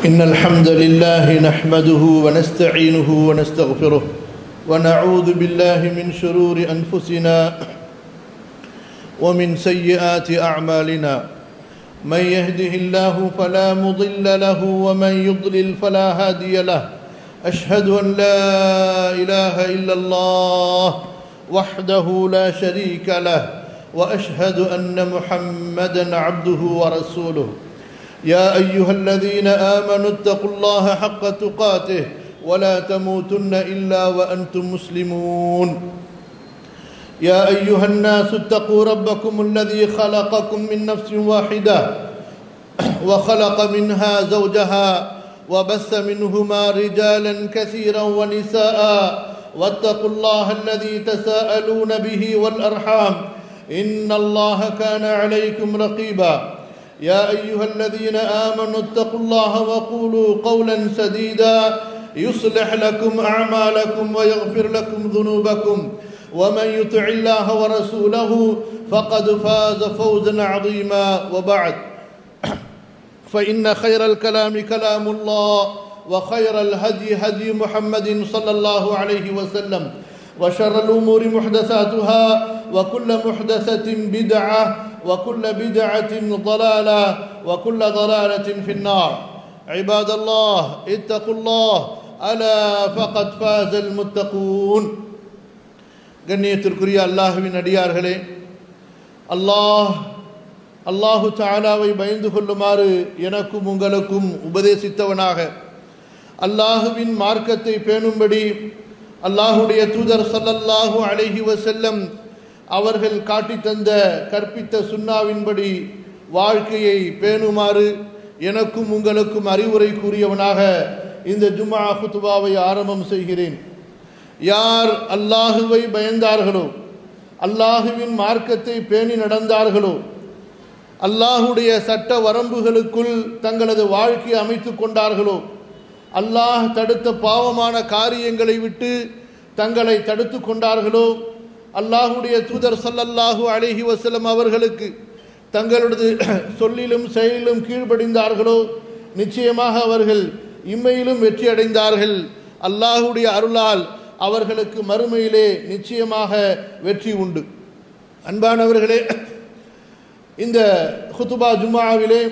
إن الحمد لله نحمده ونستعينه ونستغفره ونعوذ بالله من شرور أنفسنا ومن سيئات أعمالنا من يهده الله فلا مضل له ومن يضلل فلا هادي له أشهد أن لا إله إلا الله وحده لا شريك له وأشهد أن محمدا عبده ورسوله يا أيها الذين آمنوا اتقوا الله حق تقاته ولا تموتن إلا وأنتم مسلمون يا أيها الناس اتقوا ربكم الذي خلقكم من نفس واحدة وخلق منها زوجها وبث منهما رجالا كثيرا ونساء واتقوا الله الذي تساءلون به والأرحام إن الله كان عليكم رقيبا يا أيها الذين آمنوا اتقوا الله وقولوا قولا سديدا يصلح لكم أعمالكم ويغفر لكم ذنوبكم ومن يطع الله ورسوله فقد فاز فوزا عظيما وبعد فإن خير الكلام كلام الله وخير الهدي هدي محمد صلى الله عليه وسلم وشر الأمور محدثاتها وكل محدثة بدعة وكل بدعة ضلالة وكل ضلالة في النار عباد الله اتقوا الله ألا فقد فاز المتقون கண்ணியத்திற்குரிய அல்லாஹுவின் அடியார்களே அல்லாஹ் அல்லாஹு தாலாவை பயந்து கொள்ளுமாறு எனக்கும் உங்களுக்கும் உபதேசித்தவனாக அல்லாஹுவின் மார்க்கத்தை பேணும்படி அல்லாஹுடைய தூதர் சல்லல்லாஹு அழகி வசல்லம் அவர்கள் காட்டி தந்த கற்பித்த சுண்ணாவின்படி வாழ்க்கையை பேணுமாறு எனக்கும் உங்களுக்கும் அறிவுரை கூறியவனாக இந்த ஜும்மா குத்துபாவை ஆரம்பம் செய்கிறேன் யார் அல்லாஹுவை பயந்தார்களோ அல்லாஹுவின் மார்க்கத்தை பேணி நடந்தார்களோ அல்லாஹுடைய சட்ட வரம்புகளுக்குள் தங்களது வாழ்க்கையை அமைத்து கொண்டார்களோ அல்லாஹ் தடுத்த பாவமான காரியங்களை விட்டு தங்களை தடுத்து கொண்டார்களோ அல்லாஹுடைய தூதர் சல்லல்லாஹு அலஹி வசலம் அவர்களுக்கு தங்களது சொல்லிலும் செயலிலும் கீழ்ப்படிந்தார்களோ நிச்சயமாக அவர்கள் இம்மையிலும் வெற்றி அடைந்தார்கள் அல்லாஹுடைய அருளால் அவர்களுக்கு மறுமையிலே நிச்சயமாக வெற்றி உண்டு அன்பானவர்களே இந்த ஹுத்துபா ஜும்மாவிலே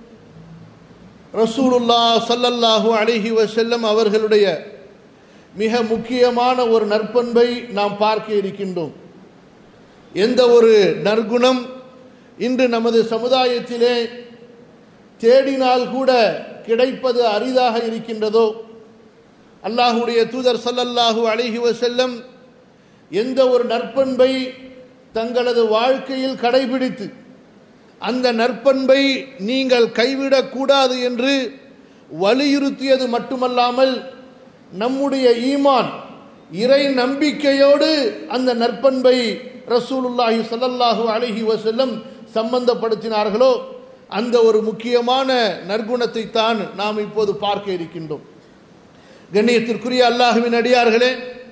ரசூலுல்லா சல்லல்லாஹு அலிஹி வசல்லம் அவர்களுடைய மிக முக்கியமான ஒரு நற்பண்பை நாம் பார்க்க இருக்கின்றோம் எந்த ஒரு நற்குணம் இன்று நமது சமுதாயத்திலே தேடினால் கூட கிடைப்பது அரிதாக இருக்கின்றதோ அல்லாஹுடைய தூதர் சல்லல்லாஹு அலிஹி வசல்லம் எந்த ஒரு நற்பண்பை தங்களது வாழ்க்கையில் கடைபிடித்து அந்த நற்பண்பை நீங்கள் கைவிடக்கூடாது என்று வலியுறுத்தியது மட்டுமல்லாமல் நம்முடைய ஈமான் இறை நம்பிக்கையோடு அந்த நற்பண்பை ரசூலுல்லாஹி சல்லல்லாஹு அலஹி வசல்லம் சம்பந்தப்படுத்தினார்களோ அந்த ஒரு முக்கியமான நற்குணத்தை தான் நாம் இப்போது பார்க்க இருக்கின்றோம் கண்ணியத்திற்குரிய அல்லாஹுவின் அடியார்களே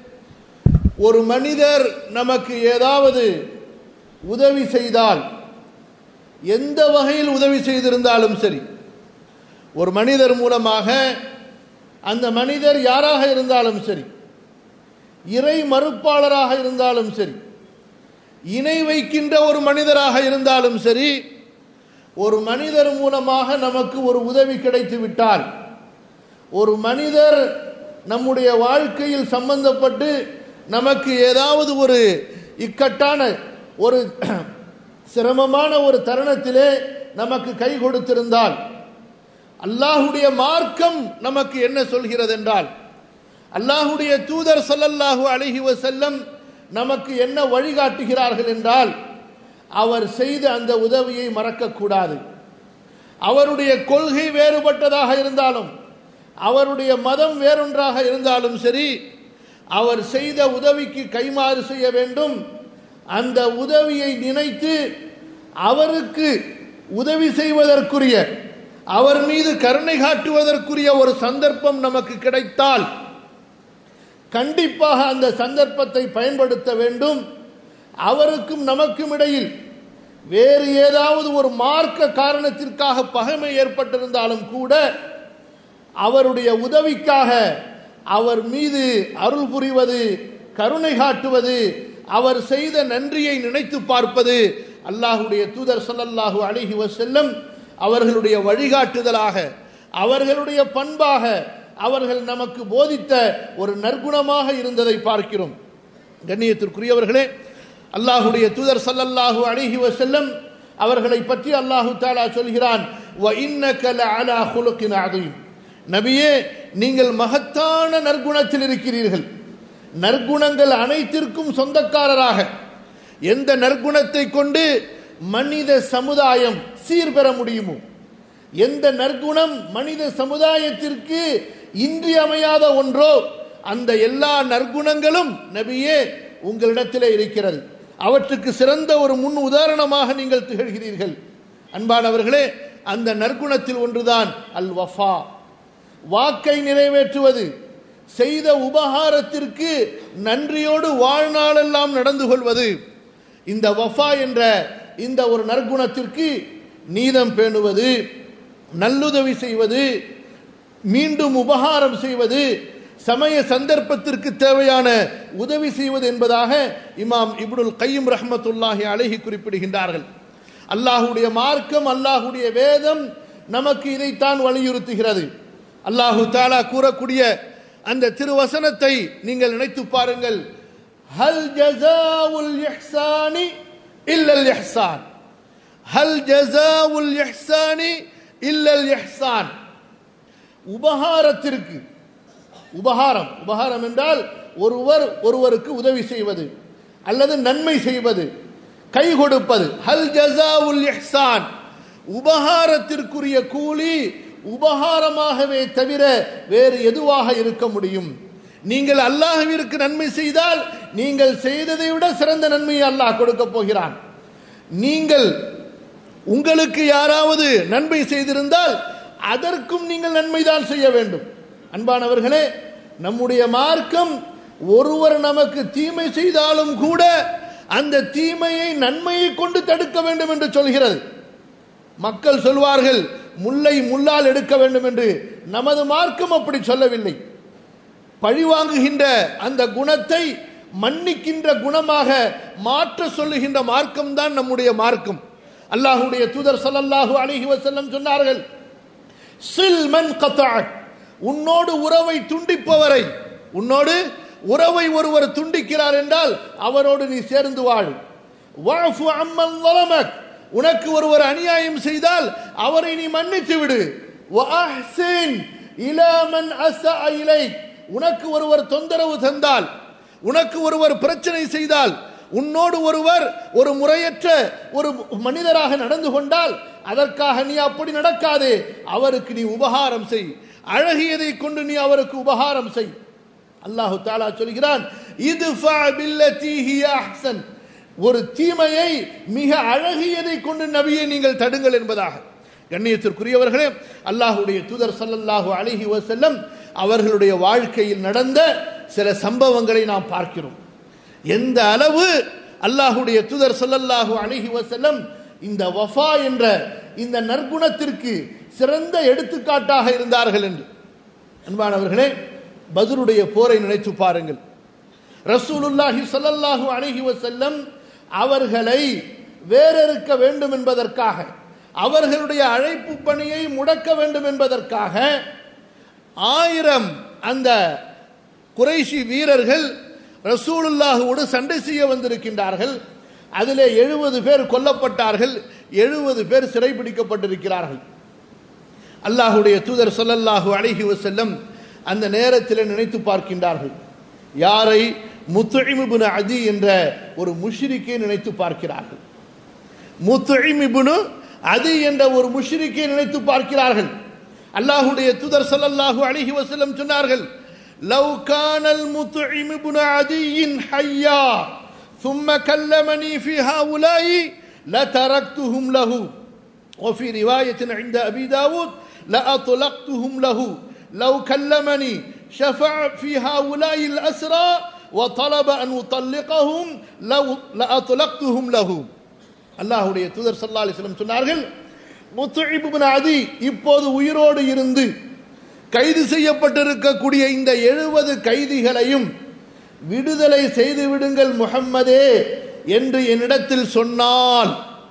ஒரு மனிதர் நமக்கு ஏதாவது உதவி செய்தால் எந்த வகையில் உதவி செய்திருந்தாலும் சரி ஒரு மனிதர் மூலமாக அந்த மனிதர் யாராக இருந்தாலும் சரி இறை மறுப்பாளராக இருந்தாலும் சரி இணை வைக்கின்ற ஒரு மனிதராக இருந்தாலும் சரி ஒரு மனிதர் மூலமாக நமக்கு ஒரு உதவி கிடைத்து விட்டால் ஒரு மனிதர் நம்முடைய வாழ்க்கையில் சம்பந்தப்பட்டு நமக்கு ஏதாவது ஒரு இக்கட்டான ஒரு சிரமமான ஒரு தருணத்திலே நமக்கு கை கொடுத்திருந்தால் அல்லாஹுடைய மார்க்கம் நமக்கு என்ன சொல்கிறது என்றால் அல்லாஹுடைய தூதர் சல்லல்லாஹு அழகி வசல்லம் நமக்கு என்ன வழிகாட்டுகிறார்கள் என்றால் அவர் செய்த அந்த உதவியை மறக்கக்கூடாது அவருடைய கொள்கை வேறுபட்டதாக இருந்தாலும் அவருடைய மதம் வேறொன்றாக இருந்தாலும் சரி அவர் செய்த உதவிக்கு கைமாறு செய்ய வேண்டும் அந்த உதவியை நினைத்து அவருக்கு உதவி செய்வதற்குரிய அவர் மீது கருணை காட்டுவதற்குரிய ஒரு சந்தர்ப்பம் நமக்கு கிடைத்தால் கண்டிப்பாக அந்த சந்தர்ப்பத்தை பயன்படுத்த வேண்டும் அவருக்கும் நமக்கும் இடையில் வேறு ஏதாவது ஒரு மார்க்க காரணத்திற்காக பகைமை ஏற்பட்டிருந்தாலும் கூட அவருடைய உதவிக்காக அவர் மீது அருள் புரிவது கருணை காட்டுவது அவர் செய்த நன்றியை நினைத்து பார்ப்பது அல்லாஹுடைய தூதர் ஸல்லல்லாஹு அலைஹி வஸல்லம் அவர்களுடைய வழிகாட்டுதலாக அவர்களுடைய பண்பாக அவர்கள் நமக்கு போதித்த ஒரு நற்குணமாக இருந்ததை பார்க்கிறோம் கண்ணியத்திற்குரியவர்களே அல்லாஹுடைய தூதர் ஸல்லல்லாஹு அலைஹி வஸல்லம் அவர்களை பற்றி அல்லாஹு தாலா சொல்கிறான் வ இன்னக லஅலா குலுகின் அதீம் நபியே நீங்கள் மகத்தான நற்குணத்தில் இருக்கிறீர்கள் நற்குணங்கள் அனைத்திற்கும் சொந்தக்காரராக எந்த நற்குணத்தை கொண்டு மனித சமுதாயம் சீர்பெற முடியுமோ எந்த நற்குணம் மனித சமுதாயத்திற்கு இன்றியமையாத ஒன்றோ அந்த எல்லா நற்குணங்களும் நபியே உங்களிடத்திலே இருக்கிறது அவற்றுக்கு சிறந்த ஒரு முன் உதாரணமாக நீங்கள் திகழ்கிறீர்கள் அன்பானவர்களே அந்த நற்குணத்தில் ஒன்றுதான் அல் வஃபா வாக்கை நிறைவேற்றுவது செய்த உபகாரத்திற்கு நன்றியோடு வாழ்நாளெல்லாம் நடந்து கொள்வது இந்த வஃபா என்ற இந்த ஒரு நற்குணத்திற்கு நீதம் பேணுவது நல்லுதவி செய்வது மீண்டும் உபகாரம் செய்வது சமய சந்தர்ப்பத்திற்கு தேவையான உதவி செய்வது என்பதாக இமாம் இப்னுல் கையும் ரஹ்மத்துல்லாஹி அழகி குறிப்பிடுகின்றார்கள் அல்லாஹுடைய மார்க்கம் அல்லாஹுடைய வேதம் நமக்கு இதைத்தான் வலியுறுத்துகிறது அல்லாஹு தாலா கூறக்கூடிய அந்த திருவசனத்தை நீங்கள் நினைத்து பாருங்கள் ஹல் ஜஸாவுல் இஹ்சானி இல்லல் இஹ்சான் ஹல் ஜஸாவுல் இஹ்சானி இல்லல் இஹ்சான் உபகாரத்திற்கு உபகாரம் உபகாரம் என்றால் ஒருவர் ஒருவருக்கு உதவி செய்வது அல்லது நன்மை செய்வது கை கொடுப்பது ஹல் ஜஸாவுல் இஹ்சான் உபகாரத்திற்குரிய கூலி உபகாரமாகவே தவிர வேறு எதுவாக இருக்க முடியும் நீங்கள் அல்லாஹ்விற்கு நன்மை செய்தால் நீங்கள் செய்ததை விட சிறந்த நன்மையை அல்லாஹ் கொடுக்க போகிறான் நீங்கள் உங்களுக்கு யாராவது நன்மை செய்திருந்தால் அதற்கும் நீங்கள் நன்மைதான் செய்ய வேண்டும் அன்பானவர்களே நம்முடைய மார்க்கம் ஒருவர் நமக்கு தீமை செய்தாலும் கூட அந்த தீமையை நன்மையை கொண்டு தடுக்க வேண்டும் என்று சொல்கிறது மக்கள் சொல்வார்கள் முல்லை முள்ளால் எடுக்க வேண்டும் என்று நமது மார்க்கம் அப்படி சொல்லவில்லை பழிவாங்குகின்ற அந்த குணத்தை மன்னிக்கின்ற குணமாக மாற்ற சொல்லுகின்ற மார்க்கம் தான் நம்முடைய மார்க்கம் அல்லாஹுடைய தூதர் ஸல்லல்லாஹு அலைஹி வஸல்லம் சொன்னார்கள் சில் மன் கத்தஅக் உன்னோடு உறவை துண்டிப்பவரை உன்னோடு உறவை ஒருவர் துண்டிக்கிறார் என்றால் அவரோடு நீ சேர்ந்து வாழ் வஅஃபு அம்மன் ظلمك உனக்கு ஒருவர் அநியாயம் செய்தால் அவரை நீ மன்னித்து விடு வஅஹ்சின் இலா மன் அஸஅ இலைக் உனக்கு ஒருவர் தொந்தரவு தந்தால் உனக்கு ஒருவர் பிரச்சனை செய்தால் உன்னோடு ஒருவர் ஒரு முறையற்ற ஒரு மனிதராக நடந்து கொண்டால் அதற்காக நீ அப்படி நடக்காதே அவருக்கு நீ உபகாரம் செய் அழகியதை கொண்டு நீ அவருக்கு உபகாரம் செய் அல்லாஹு தாலா சொல்கிறான் இது அஹ்சன் ஒரு தீமையை மிக அழகியதை கொண்டு நபியை நீங்கள் தடுங்கள் என்பதாக கண்ணியத்திற்குரியவர்களே அல்லாஹுடைய தூதர் ஸல்லல்லாஹு அலைஹி வஸல்லம் அவர்களுடைய வாழ்க்கையில் நடந்த சில சம்பவங்களை நாம் பார்க்கிறோம் எந்த அளவு அல்லாஹுடைய தூதர் ஸல்லல்லாஹு அலைஹி வஸல்லம் இந்த வஃபா என்ற இந்த நற்குணத்திற்கு சிறந்த எடுத்துக்காட்டாக இருந்தார்கள் என்று அன்பானவர்களே பத்ருடைய போரை நினைத்து பாருங்கள் ரசூலுல்லாஹி ஸல்லல்லாஹு அலைஹி வஸல்லம் அவர்களை வேறறுக்க வேண்டும் என்பதற்காக அவர்களுடைய அழைப்பு பணியை முடக்க வேண்டும் என்பதற்காக ஆயிரம் அந்த குறைஷி வீரர்கள் ரசூலுல்லாஹுவோடு சண்டை செய்ய வந்திருக்கின்றார்கள் அதிலே எழுபது பேர் கொல்லப்பட்டார்கள் எழுபது பேர் சிறைபிடிக்கப்பட்டிருக்கிறார்கள் அல்லாஹுடைய தூதர் ஸல்லல்லாஹு அலைஹி வஸல்லம் அந்த நேரத்தில் நினைத்து பார்க்கின்றார்கள் யாரை முத்துஇமிபுன் அதி என்ற ஒரு முஷ்ரிக்கை நினைத்து பார்க்கிறார்கள் முத்துஇமிபுனு அது என்ற ஒரு முஷ்ரிக்கை நினைத்து பார்க்கிறார்கள் அல்லாஹுடைய தூதர் ஸல்லல்லாஹு அலைஹி வஸல்லம் சொன்னார்கள் لو كان المطعم بن عدي حيا ثم كلمني في هؤلاء لتركتهم له وفي رواية عند أبي داود لأطلقتهم له لو كلمني شفع في هؤلاء الأسرى وطلب أن أطلقهم لو لأطلقتهم له அல்லாஹுடைய தூதர் சல்லா அலிஸ்லம் சொன்னார்கள் முத்துஇப் இப்னு அதி இப்போது உயிரோடு இருந்து கைது செய்யப்பட்டிருக்கக்கூடிய இந்த எழுபது கைதிகளையும் விடுதலை செய்து விடுங்கள் முகம்மதே என்று என்னிடத்தில் சொன்னால்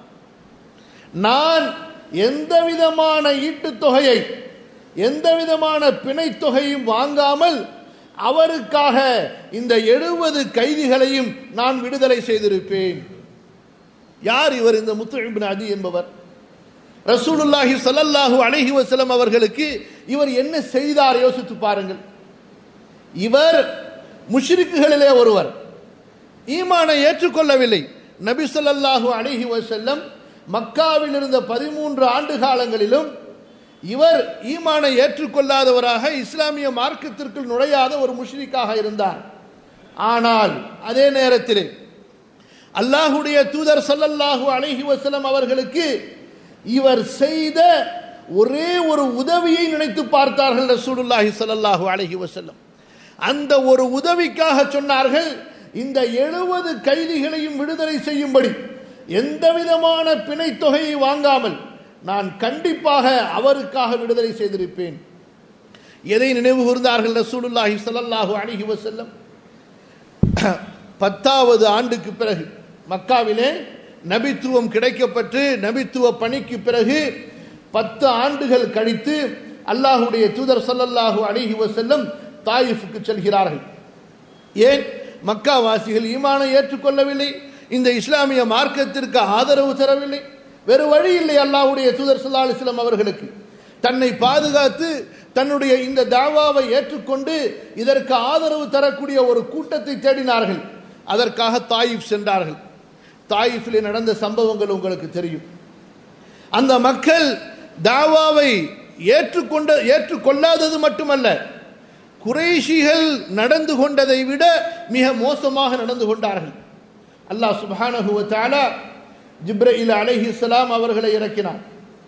நான் எந்த விதமான ஈட்டுத் தொகையை எந்த விதமான பிணைத் தொகையும் வாங்காமல் அவருக்காக இந்த எழுபது கைதிகளையும் நான் விடுதலை செய்திருப்பேன் யார் இவர் இந்த முத்துஇபின் அதி என்பவர் ரசூலுல்லாஹி ஸல்லல்லாஹு அலைஹி வஸல்லம் அவர்களுக்கு இவர் என்ன செய்தார் யோசித்து பாருங்கள் இவர் முஷ்ரிக்குகளிலே ஒருவர் ஈமானை ஏற்றுக்கொள்ளவில்லை நபி ஸல்லல்லாஹு அலைஹி வஸல்லம் மக்காவில் இருந்த பதிமூன்று ஆண்டு காலங்களிலும் இவர் ஈமானை ஏற்றுக்கொள்ளாதவராக இஸ்லாமிய மார்க்கத்திற்குள் நுழையாத ஒரு முஷ்ரிக்காக இருந்தார் ஆனால் அதே நேரத்தில் அல்லாஹுடைய தூதர் ஸல்லல்லாஹு அலைஹி வஸல்லம் அவர்களுக்கு இவர் செய்த ஒரே ஒரு உதவியை நினைத்து பார்த்தார்கள் ரசூலுல்லாஹி ஸல்லல்லாஹு அலைஹி வஸல்லம் அந்த ஒரு உதவிக்காக சொன்னார்கள் இந்த எழுபது கைதிகளையும் விடுதலை செய்யும்படி எந்த விதமான பிணைத் தொகையை வாங்காமல் நான் கண்டிப்பாக அவருக்காக விடுதலை செய்திருப்பேன் எதை நினைவு கூர்ந்தார்கள் ரசூலுல்லாஹி ஸல்லல்லாஹு அலைஹி வஸல்லம் பத்தாவது ஆண்டுக்கு பிறகு மக்காவிலே நபித்துவம் கிடைக்கப்பட்டு நபித்துவ பணிக்கு பிறகு பத்து ஆண்டுகள் கழித்து அல்லாஹுடைய தூதர் ஸல்லல்லாஹு அலைஹி வஸல்லம் தாயிஃபுக்கு செல்கிறார்கள் ஏன் மக்கா வாசிகள் ஈமானை ஏற்றுக்கொள்ளவில்லை இந்த இஸ்லாமிய மார்க்கத்திற்கு ஆதரவு தரவில்லை வேறு வழி இல்லை அல்லாஹ்வுடைய தூதர் ஸல்லல்லாஹு அலைஹி வஸல்லம் அவர்களுக்கு தன்னை பாதுகாத்து தன்னுடைய இந்த தாவாவை ஏற்றுக்கொண்டு இதற்கு ஆதரவு தரக்கூடிய ஒரு கூட்டத்தை தேடினார்கள் அதற்காக தாயிஃப் சென்றார்கள் தாயிஃபிலே நடந்த சம்பவங்கள் உங்களுக்கு தெரியும் அந்த மக்கள் தாவாவை ஏற்றுக்கொண்ட ஏற்றுக்கொள்ளாதது மட்டுமல்ல குறைஷிகள் நடந்து கொண்டதை விட மிக மோசமாக நடந்து கொண்டார்கள் அல்லாஹ் சுப்ஹானஹு வ தஆலா ஜிப்ரீல் அலைஹிஸ்ஸலாம் அவர்களை இறக்கினார்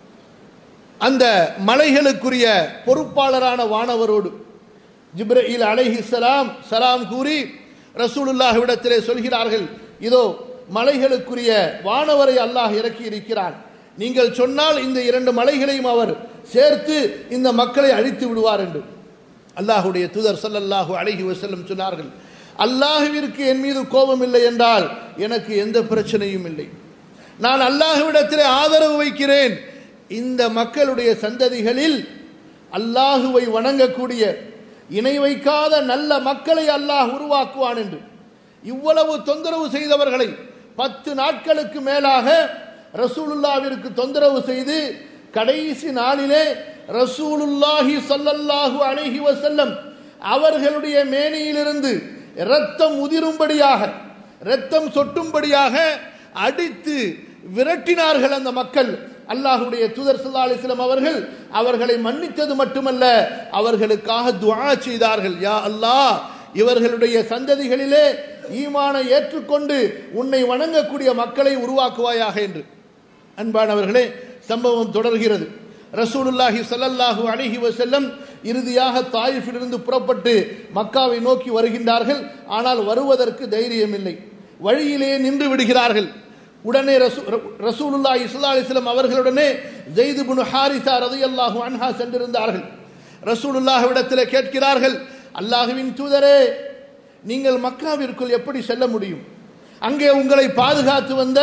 அந்த மலைகளுக்குரிய பொறுப்பாளரான வானவரோடு ஜிப்ரீல் அலைஹிஸ்ஸலாம் சலாம் கூறி ரசூலுல்லாஹ்விடத்திலே சொல்கிறார்கள் இதோ மலைகளுக்குரிய வானவரை அல்லாஹ் இறக்கி இருக்கிறான் நீங்கள் சொன்னால் இந்த இரண்டு மலைகளையும் அவர் சேர்த்து இந்த மக்களை அழித்து விடுவார் என்று அல்லாஹுடைய தூதர் ஸல்லல்லாஹு அலைஹி வஸல்லம் சொன்னார்கள் அல்லாஹுவிற்கு என் மீது கோபம் இல்லை என்றால் எனக்கு எந்த பிரச்சனையும் இல்லை நான் அல்லாஹுவிடத்திலே ஆதரவு வைக்கிறேன் இந்த மக்களுடைய சந்ததிகளில் அல்லாஹுவை வணங்கக்கூடிய இணை வைக்காத நல்ல மக்களை அல்லாஹ் உருவாக்குவான் என்று இவ்வளவு தொந்தரவு செய்தவர்களை பத்து நாட்களுக்கு மேலாக ரசூலுல்லாவிற்கு தொந்தரவு செய்து கடைசி நாளிலே ரசூலுல்லாஹி ஸல்லல்லாஹு அலைஹி வஸல்லம் அவர்களுடைய மேனியிலிருந்து இரத்தம் உதிரும்படியாக இரத்தம் சொட்டும்படியாக அடித்து விரட்டினார்கள் அந்த மக்கள் அல்லாஹுடைய தூதர் ஸல்லல்லாஹு அலைஹி வஸல்லம் அவர்கள் அவர்களை மன்னித்தது மட்டுமல்ல அவர்களுக்காக துஆ செய்தார்கள் யா அல்லாஹ் இவர்களுடைய சந்ததிகளிலே ஈமானை ஏற்றுக்கொண்டு உன்னை வணங்கக்கூடிய மக்களை உருவாக்குவாயாக என்று அன்பானவர்களே சம்பவம் தொடர்கிறது ரசூலுல்லாஹி ஸல்லல்லாஹு அலைஹி வஸல்லம் இறுதியாக தாயிஃபிலிருந்து புறப்பட்டு மக்காவை நோக்கி வருகின்றார்கள் ஆனால் வருவதற்கு தைரியம் இல்லை வழியிலேயே நின்று விடுகிறார்கள் உடனே ரசூ ரசூலுல்லாஹி ஸல்லல்லாஹு அலைஹி வஸல்லம் அவர்களுடனே ஜெயித் இப்னு ஹாரிஸா ரலியல்லாஹு அன்ஹா சென்றிருந்தார்கள் ரசூலுல்லாஹ்விடத்திலே கேட்கிறார்கள் அல்லாஹுவின் தூதரே நீங்கள் மக்காவிற்குள் எப்படி செல்ல முடியும் அங்கே உங்களை பாதுகாத்து வந்த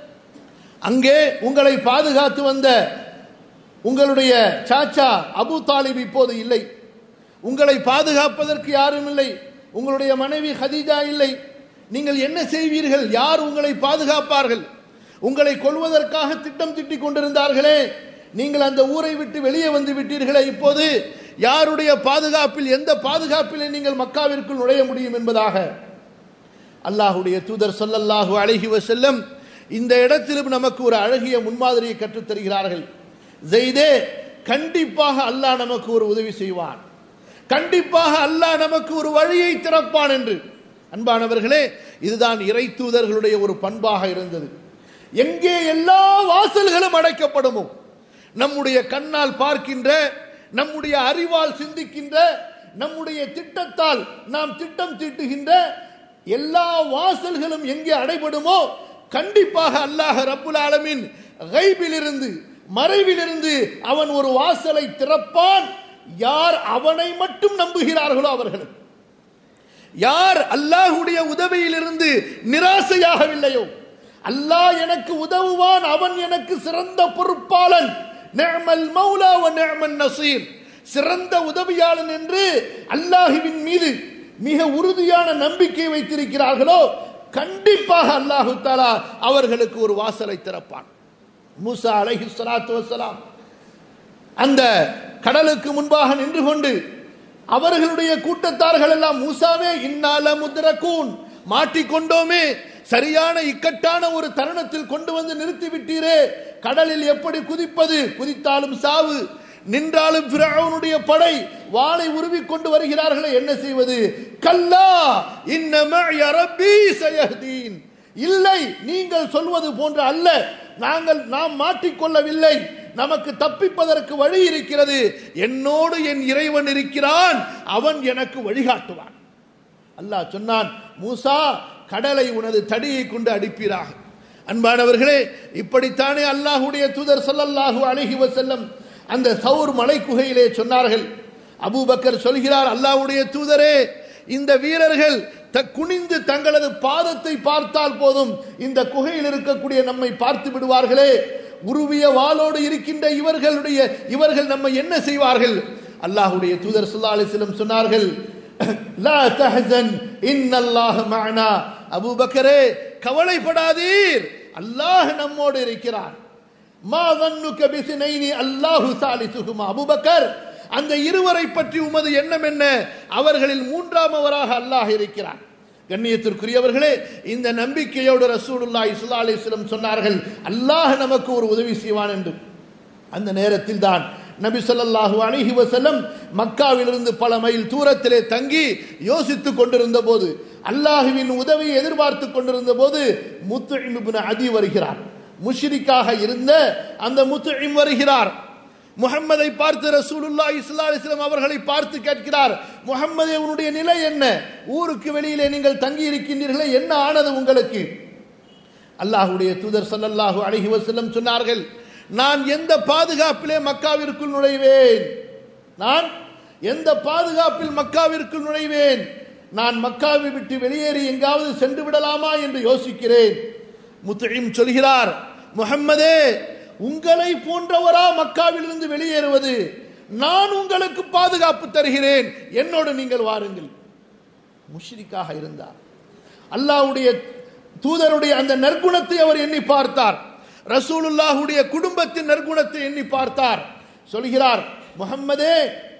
அங்கே உங்களை பாதுகாத்து வந்த உங்களுடைய சாச்சா அபு தாலிப் இப்போது இல்லை உங்களை பாதுகாப்பதற்கு யாரும் இல்லை உங்களுடைய மனைவி ஹதீஜா இல்லை நீங்கள் என்ன செய்வீர்கள் யார் உங்களை பாதுகாப்பார்கள் உங்களை கொள்வதற்காக திட்டம் திட்டிக் கொண்டிருந்தார்களே நீங்கள் அந்த ஊரை விட்டு வெளியே வந்து விட்டீர்களே இப்போது யாருடைய பாதுகாப்பில் எந்த பாதுகாப்பிலே நீங்கள் மக்காவிற்குள் நுழைய முடியும் என்பதாக அல்லாஹுடைய தூதர் சொல்லல்லாஹு அழகி வசல்லம் இந்த இடத்திலும் நமக்கு ஒரு அழகிய முன்மாதிரியை கற்றுத் தருகிறார்கள் ஜெய்தே கண்டிப்பாக அல்லாஹ் நமக்கு ஒரு உதவி செய்வான் கண்டிப்பாக அல்லாஹ் நமக்கு ஒரு வழியை திறப்பான் என்று அன்பானவர்களே இதுதான் இறை தூதர்களுடைய ஒரு பண்பாக இருந்தது எங்கே எல்லா வாசல்களும் அடைக்கப்படுமோ நம்முடைய கண்ணால் பார்க்கின்ற நம்முடைய அறிவால் சிந்திக்கின்ற நம்முடைய திட்டத்தால் நாம் திட்டம் தீட்டுகின்ற எல்லா வாசல்களும் எங்கே அடைபடுமோ கண்டிப்பாக அல்லாஹ் ரப்புல் ஆலமின் கைபிலிருந்து மறைவிலிருந்து அவன் ஒரு வாசலை திறப்பான் யார் அவனை மட்டும் நம்புகிறார்களோ அவர்களுக்கு யார் அல்லாஹுடைய உதவியிலிருந்து நிராசையாகவில்லையோ அல்லாஹ் எனக்கு உதவுவான் அவன் எனக்கு சிறந்த பொறுப்பாளன் நிஅமல் மௌலா வ நிஅமன் நசீர் சிறந்த உதவியாளன் என்று அல்லாஹுவின் மீது மிக உறுதியான நம்பிக்கை வைத்திருக்கிறார்களோ கண்டிப்பாக அல்லாஹு தாலா அவர்களுக்கு ஒரு வாசலை திறப்பான் மூசா அலைஹி ஸலாத்து வஸலாம் அந்த கடலுக்கு முன்பாக நின்று கொண்டு அவர்களுடைய கூட்டத்தார்கள் எல்லாம் மூசாவே இன்னால முத்ரகூன் மாட்டிக்கொண்டோமே சரியான இக்கட்டான ஒரு தருணத்தில் கொண்டு வந்து நிறுத்தி விட்டீரே கடலில் எப்படி குதிப்பது குதித்தாலும் சாவு நின்றாலும் ஃபிரௌனுடைய படை வாளை உருவி கொண்டு வருகிறார்களே என்ன செய்வது கல்லா இன்னம ரப்பி சயஹ்தீன் இல்லை நீங்கள் சொல்வது போன்ற அல்ல நாங்கள் நாம் மாட்டிக்கொள்ளவில்லை நமக்கு தப்பிப்பதற்கு வழி இருக்கிறது என்னோடு என் இறைவன் இருக்கிறான் அவன் எனக்கு வழிகாட்டுவான் அல்லாஹ் சொன்னான் மூசா கடலை உனது தடியை கொண்டு அடிப்பீராக அன்பானவர்களே இப்படித்தானே அல்லாஹுடைய தூதர் ஸல்லல்லாஹு அலைஹி வஸல்லம் அந்த சவுர் மலை குகையிலே சொன்னார்கள் அபூபக்கர் சொல்கிறார் அல்லாஹ்வுடைய தூதரே இந்த வீரர்கள் த குனிந்து தங்களது பாதத்தை பார்த்தால் போதும் இந்த குகையில் இருக்கக்கூடிய நம்மை பார்த்து விடுவார்களே உருவிய வாளோடு இருக்கின்ற இவர்களுடைய இவர்கள் நம்மை என்ன செய்வார்கள் அல்லாஹ்வுடைய தூதர் ஸல்லல்லாஹு அலைஹி வஸல்லம் சொன்னார்கள் லா தஹசன் இன்னல்லாஹ மஅனா அபூபக்கரே கவலைப்படாதீர் அல்லாஹ் நம்மோடு இருக்கிறான் மா வன்னுக்க பிசினைனி அல்லாஹு சாலிசுகுமா அபூபக்கர் அந்த இருவரை பற்றி உமது எண்ணம் என்ன அவர்களில் மூன்றாமவராக அல்லாஹ் இருக்கிறான் கண்ணியத்திற்குரியவர்களே இந்த நம்பிக்கையோடு ரசூலுல்லாஹி ஸல்லல்லாஹு அலைஹி வஸல்லம் சொன்னார்கள் அல்லாஹ் நமக்கு ஒரு உதவி செய்வான் என்று அந்த நேரத்தில் தான் நபி ஸல்லல்லாஹு அலைஹி வஸல்லம் மக்காவிலிருந்து பல மைல் தூரத்திலே தங்கி யோசித்துக் கொண்டிருந்த போது அல்லாஹுவின் உதவியை எதிர்பார்த்து கொண்டிருந்த போது முத்துஇம் இப்னு அதி வருகிறார் முஷ்ரிக்காக இருந்த அந்த முத்துஇம் வருகிறார் முகம்மதை பார்த்து ரசூலுல்லாஹி ஸல்லல்லாஹு அலைஹி வஸல்லம் அவர்களை பார்த்து கேட்கிறார் முகம்மதே உன்னுடைய நிலை என்ன ஊருக்கு வெளியிலே நீங்கள் தங்கி இருக்கின்றீர்களே என்ன ஆனது உங்களுக்கு அல்லாஹ்வுடைய தூதர் ஸல்லல்லாஹு அலைஹி வஸல்லம் சொன்னார்கள் நான் எந்த பாதுகாப்பிலே மக்காவிற்குள் நுழைவேன் நான் எந்த பாதுகாப்பில் மக்காவிற்குள் நுழைவேன் நான் மக்காவை விட்டு வெளியேறி எங்காவது சென்று விடலாமா என்று யோசிக்கிறேன் முத்தையும் சொல்கிறார் முகம்மதே உங்களை போன்றவரா மக்காவிலிருந்து வெளியேறுவது நான் உங்களுக்கு பாதுகாப்பு தருகிறேன் என்னோடு நீங்கள் வாருங்கள் முஷ்ரிக்காக இருந்தார் அல்லாஹ்வுடைய தூதருடைய அந்த நற்குணத்தை அவர் எண்ணி பார்த்தார் ரசூலுல்லாஹுடைய குடும்பத்தின் நற்குணத்தை எண்ணி பார்த்தார் சொல்கிறார் முகம்மதே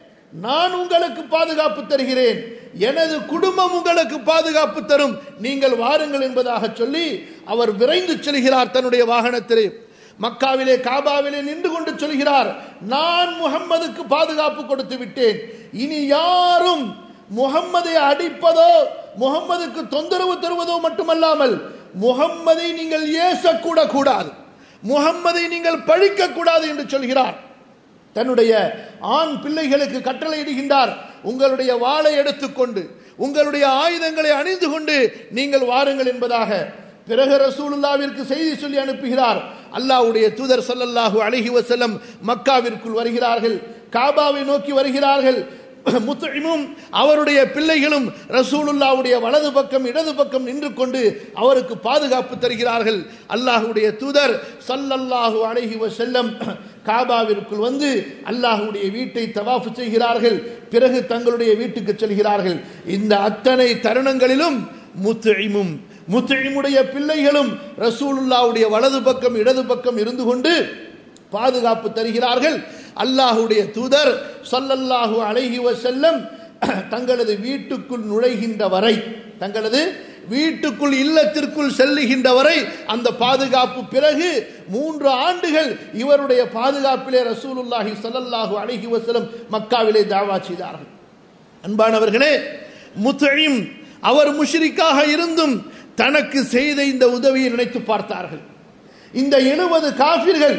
நான் உங்களுக்கு பாதுகாப்பு தருகிறேன் எனது குடும்பம் உங்களுக்கு பாதுகாப்பு தரும் நீங்கள் வாருங்கள் என்பதாக சொல்லி அவர் விரைந்து செல்கிறார் தன்னுடைய வாகனத்திலே மக்காவிலே காபாவிலே நின்று கொண்டு சொல்கிறார் நான் முகம்மதுக்கு பாதுகாப்பு கொடுத்து விட்டேன் இனி யாரும் முகம்மதை அடிப்பதோ முகம்மதுக்கு தொந்தரவு தருவதோ மட்டுமல்லாமல் முகம்மதை நீங்கள் ஏசக்கூட கூடாது முகம்மதை நீங்கள் பழிக்க கூடாது என்று சொல்கிறார் தன்னுடைய ஆண் பிள்ளைகளுக்கு கட்டளையிடுகின்றார் உங்களுடைய வாளை எடுத்துக்கொண்டு உங்களுடைய ஆயுதங்களை அணிந்து கொண்டு நீங்கள் வாருங்கள் என்பதாக பிறகு ரசூலுல்லாவிற்கு செய்தி சொல்லி அனுப்புகிறார் அல்லாஹ்வுடைய தூதர் ஸல்லல்லாஹு அலைஹி வஸல்லம் மக்காவிற்குள் வருகிறார்கள் காபாவை நோக்கி வருகிறார்கள் முத்துஇமும் அவருடைய பிள்ளைகளும் ரசூலுல்லாவுடைய வலது பக்கம் இடது பக்கம் நின்று கொண்டு அவருக்கு பாதுகாப்பு தருகிறார்கள் அல்லாஹ்வுடைய தூதர் ஸல்லல்லாஹு அலைஹி வஸல்லம் காபாவிற்குள் வந்து அல்லாஹ்வுடைய வீட்டை தவாஃப் செய்கிறார்கள் பிறகு தங்களுடைய வீட்டுக்கு செல்கிறார்கள் இந்த அத்தனை தருணங்களிலும் முத்துஇமும் முத்துஇமுடைய பிள்ளைகளும் ரசூலுல்லாவுடைய வலது பக்கம் இடது பக்கம் இருந்து கொண்டு பாதுகாப்பு தருகிறார்கள் அல்லாஹுடைய தூதர் சொல்லல்லாஹு அலைஹி வசல்லம் தங்களது வீட்டுக்குள் நுழைகின்ற வரை தங்களது வீட்டுக்குள் இல்லத்திற்குள் செல்லுகின்ற வரை அந்த பாதுகாப்பு பிறகு மூன்று ஆண்டுகள் இவருடைய பாதுகாப்பிலே ரசூலுல்லாஹி ஸல்லல்லாஹு அலைஹி வஸல்லம் மக்காவிலே தாவா செய்தார்கள் அன்பானவர்களே முத்தையும் அவர் முஷ்ரிக்காக இருந்தும் தனக்கு செய்த இந்த உதவியை நினைத்து பார்த்தார்கள் இந்த எழுபது காபிர்கள்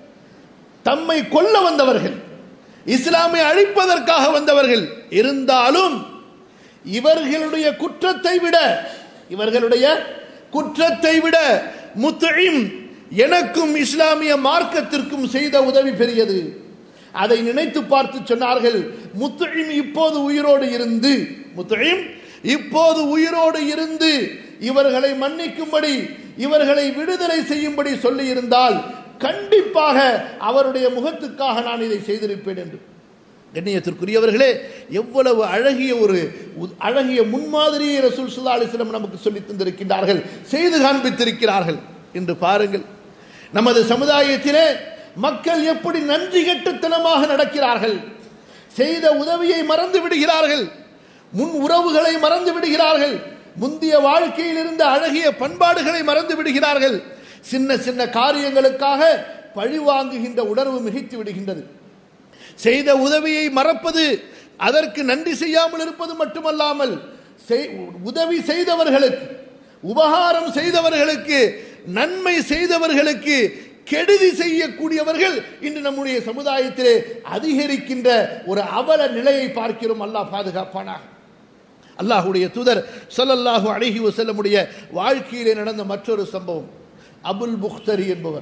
தம்மை கொல்ல வந்தவர்கள் இஸ்லாமை அழிப்பதற்காக வந்தவர்கள் இருந்தாலும் இவர்களுடைய குற்றத்தை விட இவர்களுடைய குற்றத்தை விட முத்தையும் எனக்கும் இஸ்லாமிய மார்க்கத்திற்கும் செய்த உதவி பெரியது அதை நினைத்து பார்த்து சொன்னார்கள் முத்துழிம் இப்போது உயிரோடு இருந்து முத்துழிம் இப்போது உயிரோடு இருந்து இவர்களை மன்னிக்கும்படி இவர்களை விடுதலை செய்யும்படி சொல்லி இருந்தால் கண்டிப்பாக அவருடைய முகத்துக்காக நான் இதை செய்திருப்பேன் என்று கண்ணியத்திற்குரியவர்களே எவ்வளவு அழகிய ஒரு உ- அழகிய முன்மாதிரியை ரசூல் சுல்லா அலிஸ்லம் நமக்கு சொல்லி தந்திருக்கின்றார்கள் செய்து காண்பித்திருக்கிறார்கள் என்று பாருங்கள் நமது சமுதாயத்திலே மக்கள் எப்படி நன்றி கெட்டுத்தனமாக நடக்கிறார்கள் செய்த உதவியை மறந்து விடுகிறார்கள் முன் உறவுகளை மறந்து விடுகிறார்கள் முந்திய வாழ்க்கையில் இருந்த அழகிய பண்பாடுகளை மறந்து விடுகிறார்கள் சின்ன சின்ன காரியங்களுக்காக பழி வாங்குகின்ற உணர்வு மிகைத்து விடுகின்றது செய்த உதவியை மறப்பது அதற்கு நன்றி செய்யாமல் இருப்பது மட்டுமல்லாமல் செய்- உதவி செய்தவர்களுக்கு உபகாரம் செய்தவர்களுக்கு நன்மை செய்தவர்களுக்கு கெடுதி செய்யக்கூடியவர்கள் இன்று நம்முடைய சமுதாயத்திலே அதிகரிக்கின்ற ஒரு அவல நிலையை பார்க்கிறோம் அல்லாஹ் பாதுகாப்பானாக அல்லாஹுடைய தூதர் ஸல்லல்லாஹு அலைஹி வஸல்லமுடைய வாழ்க்கையிலே நடந்த மற்றொரு சம்பவம் அபுல் புக்தரி என்பவர்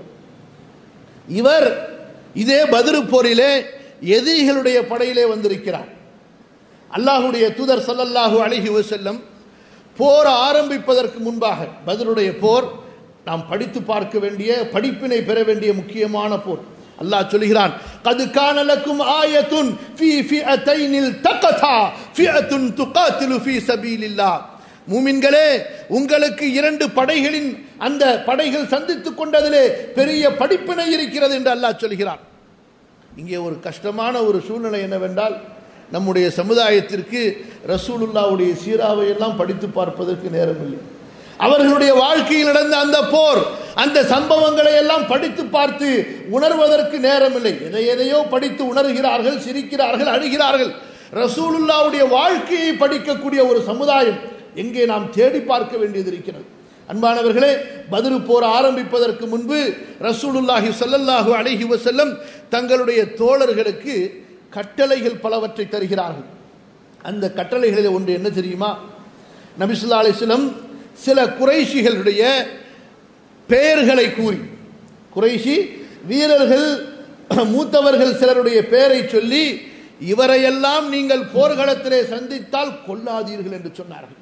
இவர் இதே பதிரு போரிலே எதிரிகளுடைய படையிலே வந்திருக்கிறார் அல்லாஹுடைய தூதர் ஸல்லல்லாஹு அலைஹி வஸல்லம் போர் ஆரம்பிப்பதற்கு முன்பாக பதிலுடைய போர் நாம் படித்து பார்க்க வேண்டிய படிப்பினை பெற வேண்டிய முக்கியமான போர் அல்லாஹ் சொல்கிறான் கது கானலக்கும் ஆயத்துன் ஃபீ ஃபிஅத்தைனில் தகதா ஃபிஅத்துன் துகாத்திலு ஃபீ சபீலில்லாஹ் மூமின்களே உங்களுக்கு இரண்டு படைகளின் அந்த படைகள் சந்தித்துக் கொண்டதிலே பெரிய படிப்பினை இருக்கிறது என்று அல்லாஹ் சொல்கிறான் இங்கே ஒரு கஷ்டமான ஒரு சூழ்நிலை என்னவென்றால் நம்முடைய சமுதாயத்திற்கு ரசூலுல்லாவுடைய சீராவை எல்லாம் படித்து பார்ப்பதற்கு நேரமில்லை அவர்களுடைய வாழ்க்கையில் நடந்த அந்த போர் அந்த சம்பவங்களை எல்லாம் படித்து பார்த்து உணர்வதற்கு நேரமில்லை எதை எதையோ படித்து உணர்கிறார்கள் சிரிக்கிறார்கள் அழுகிறார்கள் ரசூலுல்லாவுடைய வாழ்க்கையை படிக்கக்கூடிய ஒரு சமுதாயம் எங்கே நாம் தேடி பார்க்க வேண்டியது இருக்கிறது அன்பானவர்களே பதிரு போர் ஆரம்பிப்பதற்கு முன்பு ரசூலுல்லாஹி ஸல்லல்லாஹு அலைஹி வஸல்லம் தங்களுடைய தோழர்களுக்கு கட்டளைகள் பலவற்றை தருகிறார்கள் அந்த கட்டளைகளில் ஒன்று என்ன தெரியுமா நபிசுல்லா அலிஸ்லம் சில குறைஷிகளுடைய பெயர்களை கூறி குறைஷி வீரர்கள் மூத்தவர்கள் சிலருடைய பெயரை சொல்லி இவரையெல்லாம் நீங்கள் போர்க்களத்திலே சந்தித்தால் கொல்லாதீர்கள் என்று சொன்னார்கள்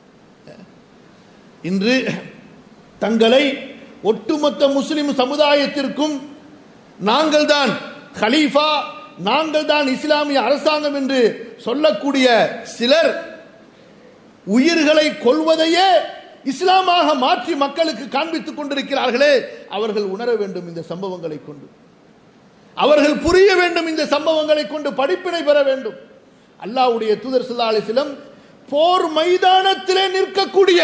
இன்று தங்களை ஒட்டுமொத்த முஸ்லிம் சமுதாயத்திற்கும் நாங்கள் தான் ஹலீஃபா நாங்கள் தான் இஸ்லாமிய அரசாங்கம் என்று சொல்லக்கூடிய சிலர் உயிர்களை கொள்வதையே இஸ்லாமாக மாற்றி மக்களுக்கு காண்பித்துக் கொண்டிருக்கிறார்களே அவர்கள் உணர வேண்டும் இந்த சம்பவங்களை கொண்டு அவர்கள் புரிய வேண்டும் இந்த சம்பவங்களை கொண்டு படிப்பினை பெற வேண்டும் அல்லாஹ்வுடைய தூதர் ஸல்லல்லாஹு அலைஹி வஸல்லம் போர் மைதானத்திலே நிற்கக்கூடிய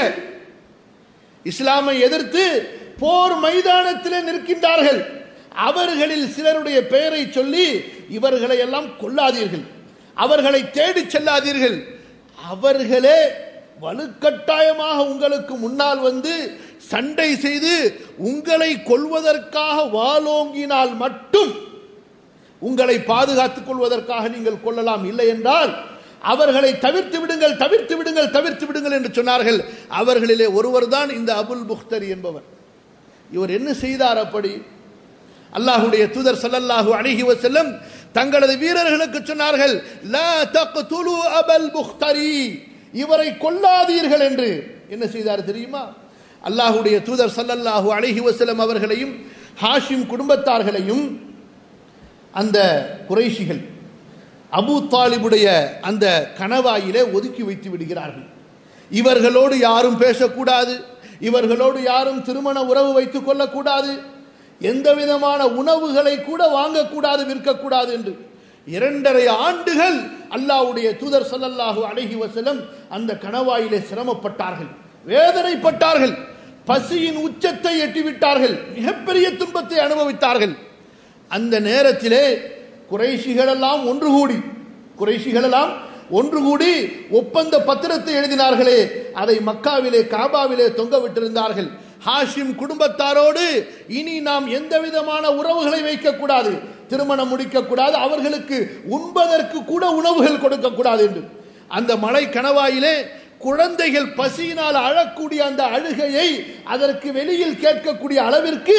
இஸ்லாமை எதிர்த்து போர் மைதானத்திலே நிற்கின்றார்கள் அவர்களில் சிலருடைய பெயரை சொல்லி இவர்களை எல்லாம் கொல்லாதீர்கள் அவர்களை தேடிச் செல்லாதீர்கள் அவர்களே வலுக்கட்டாயமாக உங்களுக்கு முன்னால் வந்து சண்டை செய்து உங்களை கொள்வதற்காக வாலோங்கினால் மட்டும் உங்களை பாதுகாத்துக் கொள்வதற்காக நீங்கள் கொள்ளலாம் இல்லை என்றால் அவர்களை தவிர்த்து விடுங்கள் தவிர்த்து விடுங்கள் தவிர்த்து விடுங்கள் என்று சொன்னார்கள் அவர்களிலே ஒருவர் தான் இந்த அபுல் புக்தரி என்பவர் இவர் என்ன செய்தார் அப்படி அல்லாஹுடைய தூதர் ஸல்லல்லாஹு அலைஹி வஸல்லம் தங்களது வீரர்களுக்கு சொன்னார்கள் லா தக்துலு அபல் புக்தரி இவரை கொல்லாதீர்கள் என்று என்ன செய்தார் தெரியுமா அல்லாஹுடைய தூதர் ஸல்லல்லாஹு அலைஹி வஸல்லம் அவர்களையும் ஹாஷிம் குடும்பத்தார்களையும் அந்த குறைஷிகள் அபூ தாலிபுடைய அந்த கணவாயிலே ஒதுக்கி வைத்து விடுகிறார்கள் இவர்களோடு யாரும் பேசக்கூடாது இவர்களோடு யாரும் திருமண உறவு வைத்துக் கொள்ளக்கூடாது எந்த விதமான உணவுகளை கூட வாங்கக்கூடாது விற்கக்கூடாது என்று இரண்டரை ஆண்டுகள் அல்லாஹ்வுடைய தூதர் ஸல்லல்லாஹு அலைஹி வஸல்லம் அந்த கணவாயிலே சிரமப்பட்டார்கள் வேதனைப்பட்டார்கள் பசியின் உச்சத்தை எட்டிவிட்டார்கள் மிகப்பெரிய துன்பத்தை அனுபவித்தார்கள் அந்த நேரத்திலே குறைஷிகளெல்லாம் ஒன்று கூடி குறைஷிகளெல்லாம் ஒன்று கூடி ஒப்பந்த பத்திரத்தை எழுதினார்களே அதை மக்காவிலே காபாவிலே தொங்க விட்டிருந்தார்கள் ஹாஷிம் குடும்பத்தாரோடு இனி நாம் எந்த விதமான உறவுகளை வைக்கக்கூடாது திருமணம் முடிக்கக்கூடாது அவர்களுக்கு உண்பதற்கு கூட உணவுகள் கொடுக்கக்கூடாது என்று அந்த மலை கணவாயிலே குழந்தைகள் பசியினால் அழக்கூடிய அந்த அழுகையை அதற்கு வெளியில் கேட்கக்கூடிய அளவிற்கு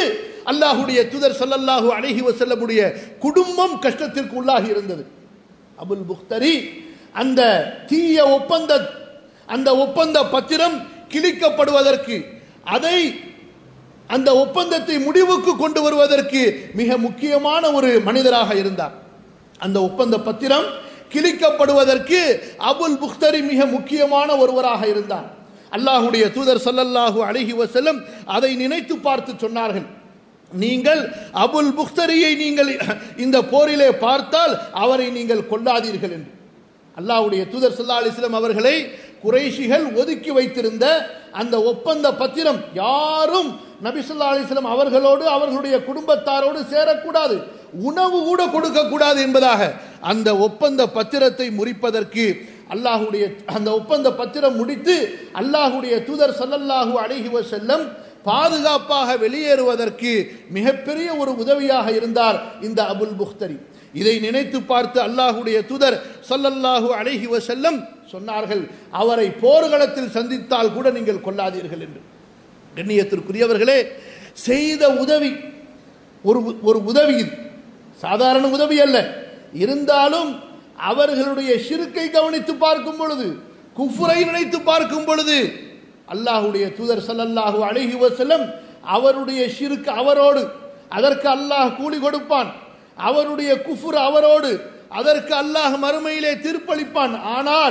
அல்லாஹுடைய தூதர் ஸல்லல்லாஹு அலைஹி வஸல்லமுடைய குடும்பம் கஷ்டத்திற்கு உள்ளாகி இருந்தது அபுல் புக்தரி அந்த தீய ஒப்பந்த அந்த ஒப்பந்த பத்திரம் கிழிக்கப்படுவதற்கு அதை அந்த ஒப்பந்தத்தை முடிவுக்கு கொண்டு வருவதற்கு மிக முக்கியமான ஒரு மனிதராக இருந்தார் அந்த ஒப்பந்த பத்திரம் கிழிக்கப்படுவதற்கு அபுல் புக்தரி மிக முக்கியமான ஒருவராக இருந்தார் அல்லாஹுடைய தூதர் ஸல்லல்லாஹு அலைஹி வஸல்லம் அதை நினைத்து பார்த்து சொன்னார்கள் நீங்கள் அபுல் புக்தரியை நீங்கள் இந்த போரிலே பார்த்தால் அவரை நீங்கள் கொல்லாதீர்கள் என்று அல்லாஹ்வுடைய தூதர் ஸல்லல்லாஹு அலைஹி வஸல்லம் அவர்களை குறைஷிகள் ஒதுக்கி வைத்திருந்த அந்த ஒப்பந்த பத்திரம் யாரும் நபி ஸல்லல்லாஹு அலைஹி வஸல்லம் அவர்களோடு அவர்களுடைய குடும்பத்தாரோடு சேரக்கூடாது உணவு கூட கொடுக்க கூடாது என்பதாக அந்த ஒப்பந்த பத்திரத்தை முறிப்பதற்கு அல்லாஹ்வுடைய அந்த ஒப்பந்த பத்திரம் முடித்து அல்லாஹ்வுடைய தூதர் ஸல்லல்லாஹு அலைஹி வஸல்லம் பாதுகாப்பாக வெளியேறுவதற்கு மிகப்பெரிய ஒரு உதவியாக இருந்தார் இந்த அபுல் புக்தரி இதை நினைத்து பார்த்து அல்லாஹுடைய தூதர் ஸல்லல்லாஹு அலைஹி வஸல்லம் சொன்னார்கள் அவரை போர்க்களத்தில் சந்தித்தால் கூட நீங்கள் கொள்ளாதீர்கள் என்று கண்ணியத்திற்குரியவர்களே செய்த உதவி ஒரு ஒரு உதவி இது சாதாரண உதவி அல்ல இருந்தாலும் அவர்களுடைய ஷிருக்கை கவனித்து பார்க்கும் பொழுது குஃபுரை நினைத்து பார்க்கும் பொழுது அல்லாஹுடைய தூதர் ஸல்லல்லாஹு அலைஹி வஸல்லம் அவருடைய ஷிருக்கு அவரோடு அதற்கு அல்லாஹ் கூலி கொடுப்பான் அவருடைய குஃபுர் அவரோடு அதற்கு அல்லாஹ் மறுமையிலே தீர்ப்பளிப்பான் ஆனால்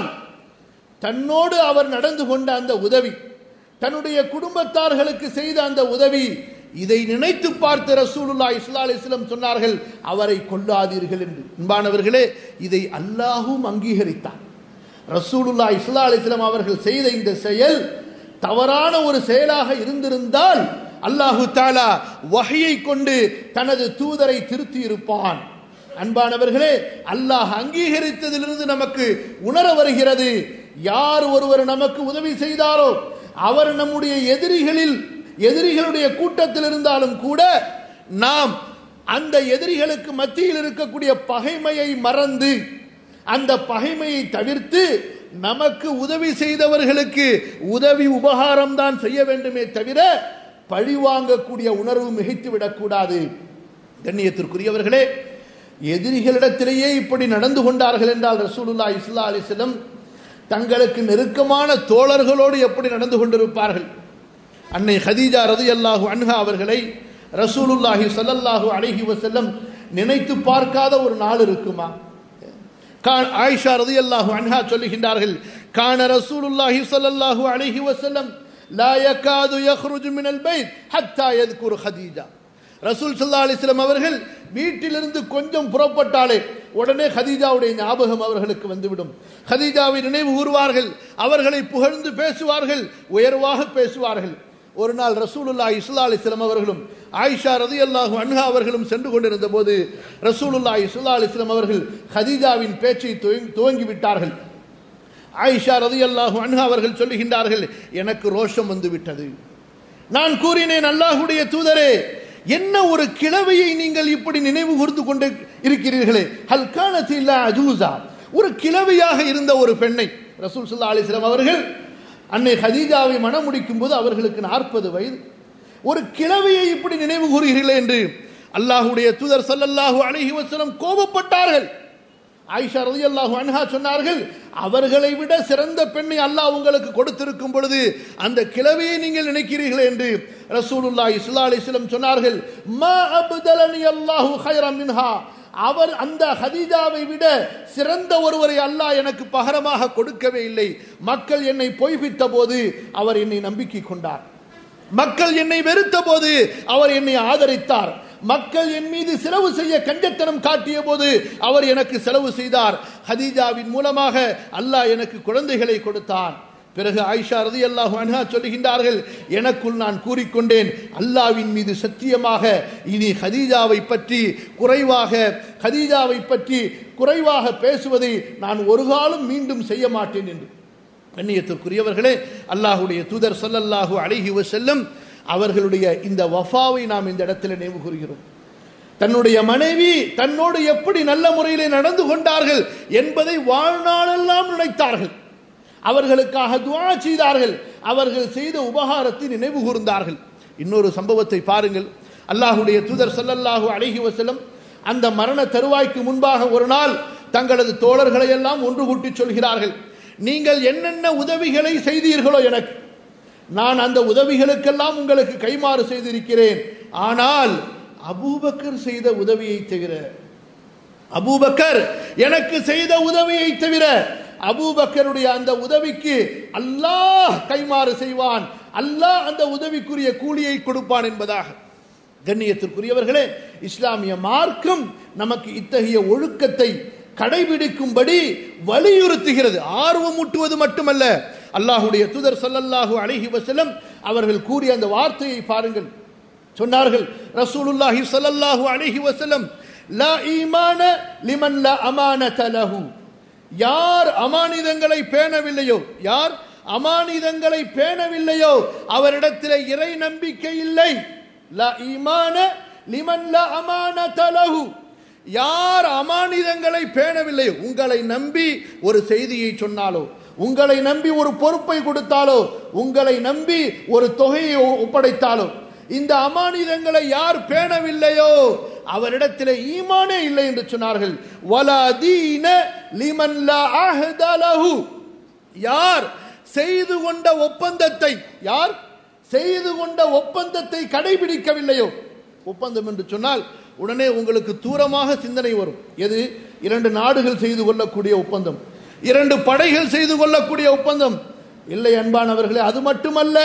தன்னோடு அவர் நடந்து கொண்ட அந்த உதவி தன்னுடைய குடும்பத்தார்களுக்கு செய்த அந்த உதவி இதை நினைத்து பார்த்து ரசூலுல்லா இஸ்லா அலிஸ்லம் சொன்னார்கள் அவரை கொல்லாதீர்கள் என்று அன்பானவர்களே இதை அல்லாஹும் அங்கீகரித்தார் ரசூலுல்லா இஸ்லா அலிஸ்லாம் அவர்கள் செய்த இந்த செயல் தவறான ஒரு செயலாக இருந்திருந்தால் அல்லாஹு தாலா வகையை கொண்டு தனது தூதரை திருத்தி இருப்பான் அன்பானவர்களே அல்லாஹ் அங்கீகரித்ததிலிருந்து நமக்கு உணர வருகிறது யார் ஒருவர் நமக்கு உதவி செய்தாரோ அவர் நம்முடைய எதிரிகளில் எதிரிகளுடைய கூட்டத்தில் இருந்தாலும் கூட நாம் அந்த எதிரிகளுக்கு மத்தியில் இருக்கக்கூடிய பகைமையை மறந்து அந்த பகைமையை தவிர்த்து நமக்கு உதவி செய்தவர்களுக்கு உதவி உபகாரம் தான் செய்ய வேண்டுமே தவிர பழி வாங்கக்கூடிய உணர்வு மிகைத்து விடக்கூடாது கண்ணியத்திற்குரியவர்களே எதிரிகளிடத்திலேயே இப்படி நடந்து கொண்டார்கள் என்றால் ரசூலுல்லா இஸ்லா அலிஸ்லம் தங்களுக்கு நெருக்கமான தோழர்களோடு எப்படி நடந்து கொண்டிருப்பார்கள் அன்னை ஹதீஜா ரதி அல்லாஹு அன்ஹா அவர்களை ரசூலுல்லாஹி ஸல்லல்லாஹு அலைஹி வஸல்லம் நினைத்து பார்க்காத ஒரு நாள் இருக்குமா கான் ஆயிஷா ரதி அல்லாஹு அன்ஹா சொல்லுகின்றார்கள் கான ரசூலுல்லாஹி ஸல்லல்லாஹு அலைஹி வஸல்லம் லா யகாது யக்ருஜு மினல் பைத் ஹத்தா யذ்குர் ஹதீஜா ரசூல் சல்லா அலிஸ்லாம் அவர்கள் வீட்டிலிருந்து கொஞ்சம் புறப்பட்டாலே உடனே ஹதீஜாவுடைய ஞாபகம் அவர்களுக்கு வந்துவிடும் ஹதீஜாவை நினைவு கூறுவார்கள் அவர்களை புகழ்ந்து பேசுவார்கள் உயர்வாக பேசுவார்கள் ஒரு நாள் ரசூலுல்லா இஸ்லா அலிஸ்லாம் அவர்களும் ஆயிஷா ரதி அல்லாஹு அன்ஹா அவர்களும் சென்று கொண்டிருந்த போது ரசூலுல்லா இஸ்லா அலிஸ்லாம் அவர்கள் ஹதீஜாவின் பேச்சை துவங்கி விட்டார்கள் ஆயிஷா ரதி அல்லாஹு அன்ஹா அவர்கள் சொல்லுகின்றார்கள் எனக்கு ரோஷம் வந்து விட்டது நான் கூறினேன் அல்லாஹுடைய தூதரே என்ன ஒரு கிழவையை நீங்கள் இப்படி நினைவு கூர்ந்து கொண்டு இருக்கிறீர்களே ஹல்கானத்தில் அஜூசா ஒரு கிழவையாக இருந்த ஒரு பெண்ணை ரசூல் சுல்லா அலிஸ்லாம் அவர்கள் அன்னை ஹதீஜாவை மனம் முடிக்கும் போது அவர்களுக்கு நாற்பது வயது ஒரு கிழவையை இப்படி நினைவு கூறுகிறீர்களே என்று அல்லாஹுடைய தூதர் சல்லல்லாஹு அலைஹி வஸல்லம் கோபப்பட்டார்கள் ஆயிஷா ரதி அல்லாஹு அன்ஹா சொன்னார்கள் அவர்களை விட சிறந்த பெண்ணை அல்லாஹ் உங்களுக்கு கொடுத்திருக்கும் பொழுது அந்த கிழவியை நீங்கள் நினைக்கிறீர்கள் என்று ரசூலுல்லா இஸ்லா அலிஸ்லம் சொன்னார்கள் மா அப்தலனி அல்லாஹு ஹைரம் மின்ஹா அவர் அந்த ஹதீஜாவை விட சிறந்த ஒருவரை அல்லாஹ் எனக்கு பகரமாக கொடுக்கவே இல்லை மக்கள் என்னை பொய்பித்த போது அவர் என்னை நம்பிக்கை கொண்டார் மக்கள் என்னை வெறுத்த போது அவர் என்னை ஆதரித்தார் மக்கள் என் மீது செலவு செய்ய கஞ்சத்தனம் காட்டிய போது அவர் எனக்கு செலவு செய்தார் ஹதீஜாவின் மூலமாக அல்லாஹ் எனக்கு குழந்தைகளை கொடுத்தான் பிறகு ஆயிஷா ரதி அல்லாஹு அன்ஹா சொல்லுகின்றார்கள் எனக்குள் நான் கூறிக்கொண்டேன் அல்லாவின் மீது சத்தியமாக இனி ஹதீஜாவை பற்றி குறைவாக ஹதீஜாவை பற்றி குறைவாக பேசுவதை நான் ஒரு காலம் மீண்டும் செய்ய மாட்டேன் என்று கண்ணியத்திற்குரியவர்களே அல்லாஹுடைய தூதர் சொல்லல்லாஹு அழகி செல்லும் அவர்களுடைய இந்த வஃபாவை நாம் இந்த இடத்துல நினைவு கூறுகிறோம் தன்னுடைய மனைவி தன்னோடு எப்படி நல்ல முறையிலே நடந்து கொண்டார்கள் என்பதை வாழ்நாளெல்லாம் நினைத்தார்கள் அவர்களுக்காக துவா செய்தார்கள் அவர்கள் செய்த உபகாரத்தை நினைவு கூர்ந்தார்கள் இன்னொரு சம்பவத்தை பாருங்கள் அல்லாஹுடைய தூதர் ஸல்லல்லாஹு அலைஹி வஸல்லம் அந்த மரண தருவாய்க்கு முன்பாக ஒரு நாள் தங்களது தோழர்களை எல்லாம் ஒன்று கூட்டி சொல்கிறார்கள் நீங்கள் என்னென்ன உதவிகளை செய்தீர்களோ எனக்கு நான் அந்த உதவிகளுக்கெல்லாம் உங்களுக்கு கைமாறு செய்திருக்கிறேன் ஆனால் அபூபக்கர் செய்த உதவியை தவிர அபூபக்கர் எனக்கு செய்த உதவியை தவிர அபூபக்கருடைய அந்த உதவிக்கு அல்லாஹ் கைமாறு செய்வான் அல்லாஹ் அந்த உதவிக்குரிய கூலியை கொடுப்பான் என்பதாக கண்ணியத்திற்குரியவர்களே இஸ்லாமிய மார்க்கம் நமக்கு இத்தகைய ஒழுக்கத்தை கடைபிடிக்கும்படி வலியுறுத்துகிறது ஆர்வமூட்டுவது மட்டுமல்ல அல்லாஹுடைய தூதர் ஸல்லல்லாஹு அலைஹி வஸல்லம் அவர்கள் கூறிய அந்த வார்த்தையை பாருங்கள் சொன்னார்கள் ரசூலுல்லாஹி ஸல்லல்லாஹு அலைஹி வஸல்லம் லா ஈமான லிமன் லா அமானத லஹு யார் அமானிதங்களை பேணவில்லையோ யார் அமானிதங்களை பேணவில்லையோ அவரிடத்தில் இறை நம்பிக்கை இல்லை லா ஈமான லிமன் லா அமானத லஹு யார் அமானிதங்களை பேணவில்லையோ உங்களை நம்பி ஒரு செய்தியை சொன்னாலோ உங்களை நம்பி ஒரு பொறுப்பை கொடுத்தாலோ உங்களை நம்பி ஒரு தொகையை ஒப்படைத்தாலோ இந்த அமானிதங்களை யார் பேணவில்லையோ அவரிடத்தில் ஈமானே இல்லை என்று சொன்னார்கள் வலா தீன லிமன் லா அஹ்த லஹு யார் செய்து கொண்ட ஒப்பந்தத்தை யார் செய்து கொண்ட ஒப்பந்தத்தை கடைபிடிக்கவில்லையோ ஒப்பந்தம் என்று சொன்னால் உடனே உங்களுக்கு தூரமாக சிந்தனை வரும் எது இரண்டு நாடுகள் செய்து கொள்ளக்கூடிய ஒப்பந்தம் இரண்டு படைகள் செய்து கொள்ளக்கூடிய ஒப்பந்தம் இல்லை அன்பானவர்களே அது மட்டுமல்ல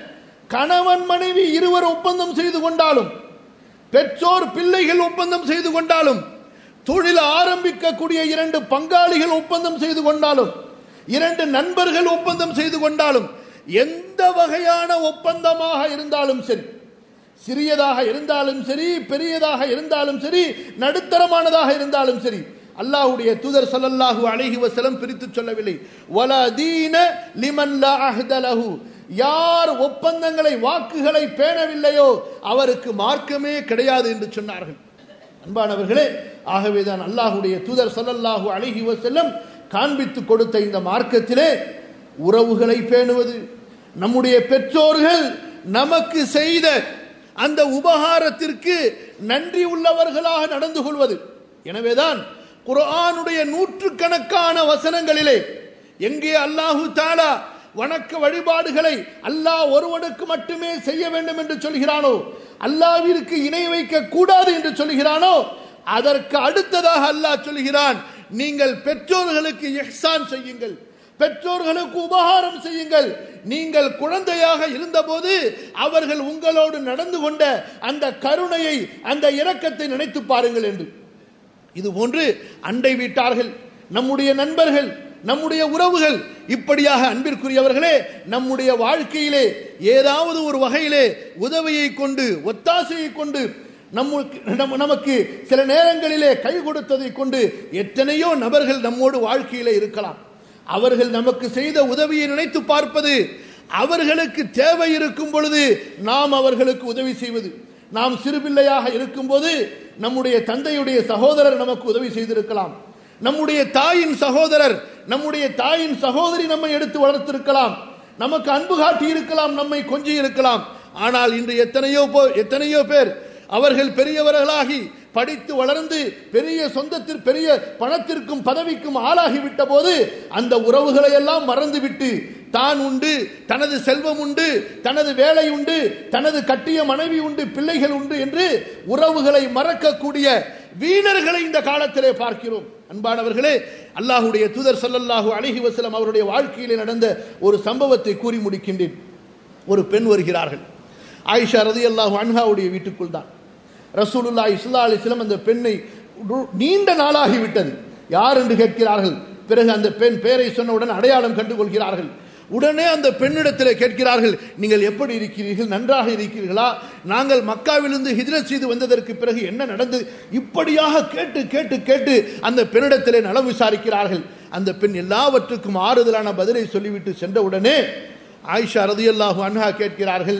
கணவன் மனைவி இருவர் ஒப்பந்தம் செய்து கொண்டாலும் பெற்றோர் பிள்ளைகள் ஒப்பந்தம் செய்து கொண்டாலும் தொழில் ஆரம்பிக்கக்கூடிய இரண்டு பங்காளிகள் ஒப்பந்தம் செய்து கொண்டாலும் இரண்டு நண்பர்கள் ஒப்பந்தம் செய்து கொண்டாலும் எந்த வகையான ஒப்பந்தமாக இருந்தாலும் சரி சிறியதாக இருந்தாலும் சரி பெரியதாக இருந்தாலும் சரி நடுத்தரமானதாக இருந்தாலும் சரி அல்லாஹ்வுடைய தூதர் ஸல்லல்லாஹு அலைஹி வஸல்லம் பிரித்து சொல்லவில்லை வலா தீன லிமன் லா அஹ்த லஹு யார் ஒப்பந்தங்களை வாக்குகளை பேணவில்லையோ அவருக்கு மார்க்கமே கிடையாது என்று சொன்னார்கள் அன்பானவர்களே ஆகவேதான் அல்லாஹ்வுடைய தூதர் ஸல்லல்லாஹு அலைஹி வஸல்லம் காண்பித்து கொடுத்த இந்த மார்க்கத்திலே உறவுகளை பேணுவது நம்முடைய பெற்றோர்கள் நமக்கு செய்த அந்த உபகாரத்திற்கு நன்றி உள்ளவர்களாக நடந்து கொள்வது எனவேதான் குர்ஆனுடைய நூற்றுக்கணக்கான வசனங்களிலே எங்கே அல்லாஹு தாலா வணக்க வழிபாடுகளை அல்லாஹ் ஒருவனுக்கு மட்டுமே செய்ய வேண்டும் என்று சொல்கிறானோ அல்லாவிற்கு இணை வைக்க கூடாது என்று சொல்கிறானோ அதற்கு அடுத்ததாக அல்லாஹ் சொல்கிறான் நீங்கள் பெற்றோர்களுக்கு இஹ்சான் செய்யுங்கள் பெற்றோர்களுக்கு உபகாரம் செய்யுங்கள் நீங்கள் குழந்தையாக இருந்தபோது அவர்கள் உங்களோடு நடந்து கொண்ட அந்த கருணையை அந்த இரக்கத்தை நினைத்து பாருங்கள் என்று இது போன்று அண்டை வீட்டார்கள் நம்முடைய நண்பர்கள் நம்முடைய உறவுகள் இப்படியாக அன்பிற்குரியவர்களே நம்முடைய வாழ்க்கையிலே ஏதாவது ஒரு வகையிலே உதவியை கொண்டு ஒத்தாசையை கொண்டு நமக்கு நம்ம- நமக்கு சில நேரங்களிலே கை கொடுத்ததை கொண்டு எத்தனையோ நபர்கள் நம்மோடு வாழ்க்கையிலே இருக்கலாம் அவர்கள் நமக்கு செய்த உதவியை நினைத்து பார்ப்பது அவர்களுக்கு தேவை இருக்கும் பொழுது நாம் அவர்களுக்கு உதவி செய்வது நாம் சிறுபிள்ளையாக இருக்கும்போது நம்முடைய தந்தையுடைய சகோதரர் நமக்கு உதவி செய்திருக்கலாம் நம்முடைய தாயின் சகோதரர் நம்முடைய தாயின் சகோதரி நம்மை எடுத்து வளர்த்திருக்கலாம் நமக்கு அன்பு காட்டி இருக்கலாம் நம்மை கொஞ்சி இருக்கலாம் ஆனால் இன்று எத்தனையோ போ- எத்தனையோ பேர் அவர்கள் பெரியவர்களாகி படித்து வளர்ந்து பெரிய சொந்தத்தில் பெரிய பணத்திற்கும் பதவிக்கும் ஆளாகிவிட்ட போது அந்த உறவுகளை எல்லாம் மறந்துவிட்டு தான் உண்டு தனது செல்வம் உண்டு தனது வேலை உண்டு தனது கட்டிய மனைவி உண்டு பிள்ளைகள் உண்டு என்று உறவுகளை மறக்கக்கூடிய வீணர்களை இந்த காலத்திலே பார்க்கிறோம் அன்பானவர்களே அல்லாஹுடைய தூதர் ஸல்லல்லாஹு அலைஹி வஸல்லம் அவருடைய வாழ்க்கையிலே நடந்த ஒரு சம்பவத்தை கூறி முடிக்கின்றேன் ஒரு பெண் வருகிறார்கள் ஆயிஷா ரதியல்லாஹு அன்ஹாவுடைய வீட்டுக்குள் தான் ரசூலுல்லாஹி ஸல்லல்லாஹு அலைஹி வஸல்லம் அந்த பெண்ணை ரு- நீண்ட நாளாகி விட்டது யார் என்று கேட்கிறார்கள் பிறகு அந்த பெண் பெயரை சொன்னவுடன் அடையாளம் கண்டுகொள்கிறார்கள் உடனே அந்த பெண்ணிடத்தில் கேட்கிறார்கள் நீங்கள் எப்படி இருக்கிறீர்கள் நன்றாக இருக்கிறீர்களா நாங்கள் மக்காவிலிருந்து ஹிஜ்ரத் செய்து வந்ததற்கு பிறகு என்ன நடந்தது இப்படியாக கேட்டு கேட்டு கேட்டு அந்த பெண்ணிடத்திலே நலம் விசாரிக்கிறார்கள் அந்த பெண் எல்லாவற்றுக்கும் ஆறுதலான பதிலை சொல்லிவிட்டு சென்றவுடனே ஆயிஷா ரதியல்லாஹு அன்ஹா கேட்கிறார்கள்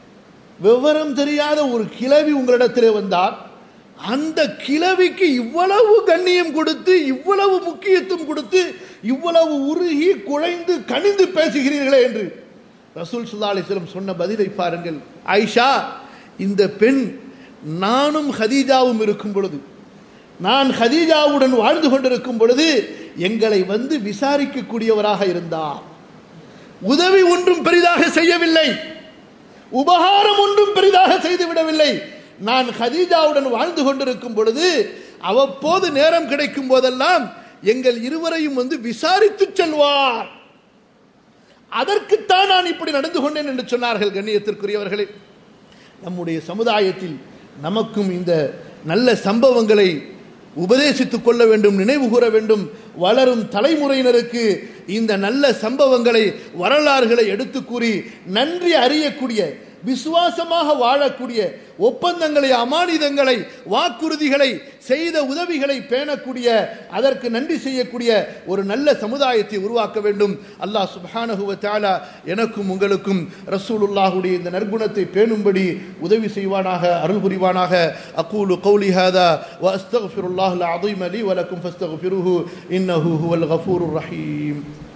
விவரம் தெரியாத ஒரு கிழவி உங்களிடத்திலே வந்தார் அந்த கிழவிக்கு இவ்வளவு கண்ணியம் கொடுத்து இவ்வளவு முக்கியத்துவம் கொடுத்து இவ்வளவு உருகி குழைந்து கனிந்து பேசுகிறீர்களே என்று ரசூல் சுல்லா அலிஸ்லம் சொன்ன பதிலை பாருங்கள் ஆயிஷா இந்த பெண் நானும் ஹதீஜாவும் இருக்கும் பொழுது நான் ஹதீஜாவுடன் வாழ்ந்து கொண்டிருக்கும் பொழுது எங்களை வந்து விசாரிக்கக்கூடியவராக இருந்தார் உதவி ஒன்றும் பெரிதாக செய்யவில்லை உபகாரம் ஒன்றும் பெரிதாக செய்து விடவில்லை நான் ஹதீஜாவுடன் வாழ்ந்து கொண்டிருக்கும் பொழுது அவ்வப்போது நேரம் கிடைக்கும் போதெல்லாம் எங்கள் இருவரையும் வந்து விசாரித்து செல்வார் அதற்குத்தான் நான் இப்படி நடந்து கொண்டேன் என்று சொன்னார்கள் கண்ணியத்திற்குரியவர்களே நம்முடைய சமுதாயத்தில் நமக்கும் இந்த நல்ல சம்பவங்களை உபதேசித்துக் கொள்ள வேண்டும் நினைவு கூற வேண்டும் வளரும் தலைமுறையினருக்கு இந்த நல்ல சம்பவங்களை வரலாறுகளை எடுத்து கூறி நன்றி அறியக்கூடிய விசுவாசமாக வாழக்கூடிய ஒப்பந்தங்களை அமானிதங்களை வாக்குறுதிகளை செய்த உதவிகளை பேணக்கூடிய அதற்கு நன்றி செய்யக்கூடிய ஒரு நல்ல சமுதாயத்தை உருவாக்க வேண்டும் அல்லாஹ் சுப்ஹானஹுவ தஆலா எனக்கும் உங்களுக்கும் ரசூலுல்லாஹுடைய இந்த நற்குணத்தை பேணும்படி உதவி செய்வானாக அருள் புரிவானாக அகூலு கௌலி ஹாதா வ அஸ்தக்ஃபிருல்லாஹ் அல் அஸீம் லி வ லக்கும் ஃபஸ்தக்ஃபிருஹு இன்னஹு ஹுவல் கஃபூருர் ரஹீம்